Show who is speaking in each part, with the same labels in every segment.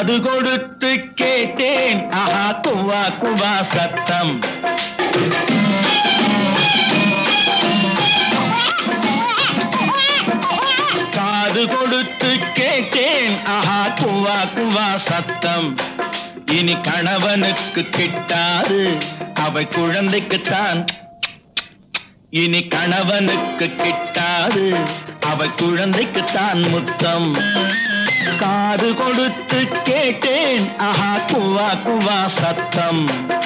Speaker 1: காது கொடுத்து கேட்டேன் ஆஹா குவா குவா சத்தம் காது கொடுத்து கேட்டேன் ஆஹா குவா குவா சத்தம் இனி கணவனுக்கு கிட்டாது அவை குழந்தைக்குத்தான் இனி கணவனுக்கு கிட்டாது அவை குழந்தைக்குத்தான் முத்தம் காது கொடுத்து கேட்டேன் ஆஹா குவா குவா சத்தம்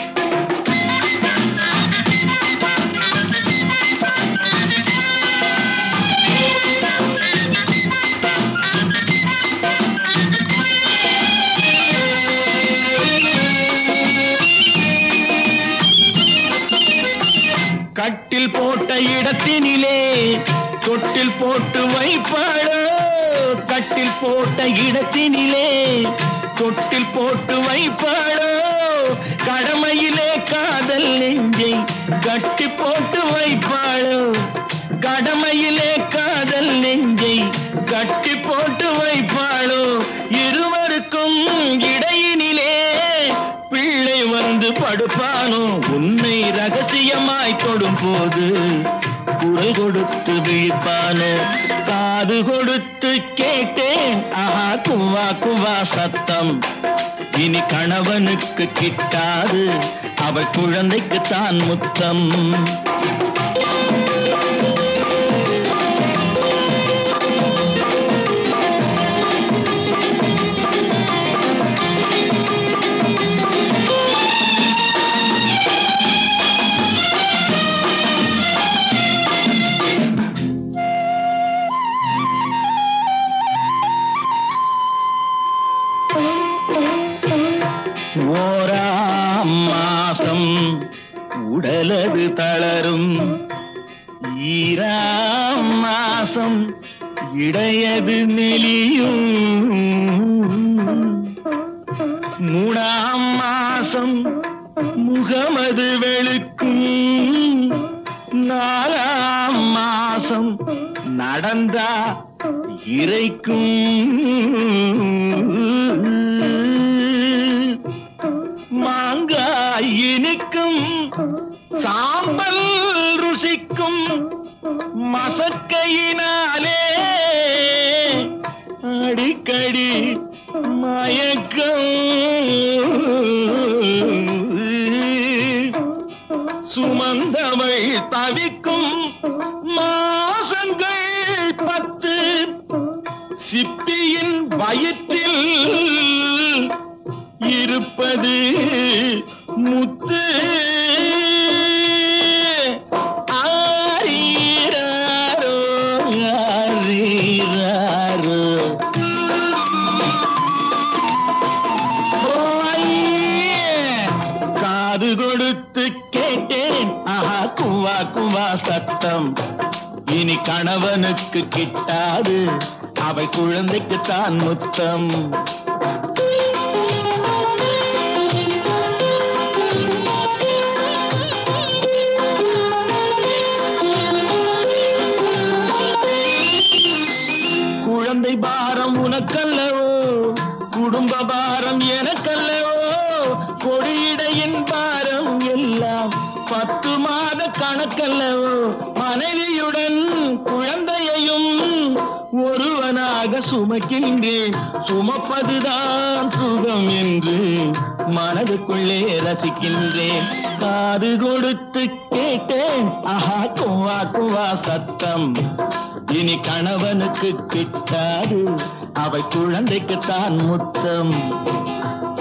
Speaker 1: கட்டில் போட்ட இடத்தினிலே தொட்டில் போட்டு வைப்பாளோ கட்டில் போட்ட இடத்தினிலே தொட்டில் போட்டு வைப்பாளோ கடமையிலே காதல் நெஞ்சை கட்டி போட்டு வைப்பாளோ கடமையிலே காதல் நெஞ்சை கட்டி போட்டு வைப்பாளோ இருவருக்கும் இடையினிலே பிள்ளை வந்து படுப்பானோ உன்னை ரகசியமாய் தொடும் போது குரல் கொடுத்து விழிப்பானோ காது கொடுத்து கேட்டேன் ஆஹா குவா குவா சத்தம் இனி கணவனுக்கு கிட்டாது அவ குழந்தைக்கு தான் முத்தம் ஓராம் மாசம் உடலது தளரும் ஈராம் மாசம் இடையது நெலியும் மூணாம் மாசம் முகமது வெளுக்கும் நாலாம் மாசம் நடந்தா இறைக்கும் மாங்காய் இனிக்கும் சாம்பல் ருசிக்கும் மசக்கையினாலே அடிக்கடி மயக்கம் சுமந்தவள் தவிக்கும் மாசங்கள் பத்து சிப்பியின் வயிற்றில் இருப்பது முத்து ஆரீராரோ, ஆரீராரோ. ஓய்யே, காது கொடுத்து கேட்டேன் ஆஹா குவா குவா சத்தம் இனி கணவனுக்கு கிட்டாது அவை குழந்தைக்கு தான் முத்தம் குழந்தை பாரம் உனக்கல்லவோ குடும்ப பாரம் எனக்கல்லவோ கொடியிடையின் பாரம் எல்லாம் பத்து மாத கணக்கல்லவோ மனைவியுடன் குழந்தையையும் ஒருவனாக சுமக்கின்றேன் சுமப்பதுதான் சுகம் என்று மனதுக்குள்ளே ரசிக்கின்றேன் காது கொடுத்து கேட்டேன் ஆஹா குவா குவா சத்தம் இனி கணவனுக்கு கிட்டாது அவை குழந்தைக்குத்தான் முத்தம்